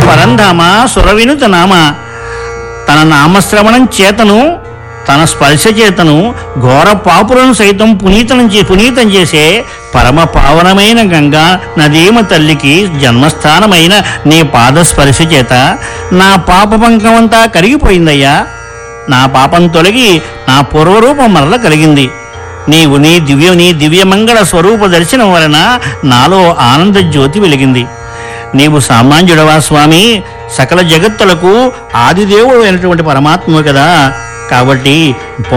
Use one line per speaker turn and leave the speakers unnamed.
పరంధామ సురవినుత నామ తన నామశ్రవణం చేతను తన స్పర్శ చేతను ఘోర పాపులను సైతం పునీతం చే పునీతం చేసే పరమ పావనమైన గంగా నదీమ తల్లికి జన్మస్థానమైన నీ పాదస్పర్శ చేత నా పాప పంకమంతా కరిగిపోయిందయ్యా నా పాపం తొలగి నా పూర్వరూపం మరల కలిగింది నీవు నీ దివ్య నీ దివ్యమంగళ స్వరూప దర్శనం వలన నాలో ఆనంద జ్యోతి వెలిగింది నీవు సామాన్యుడవా స్వామి సకల జగత్తులకు ఆదిదేవుడు అయినటువంటి పరమాత్మ కదా కాబట్టి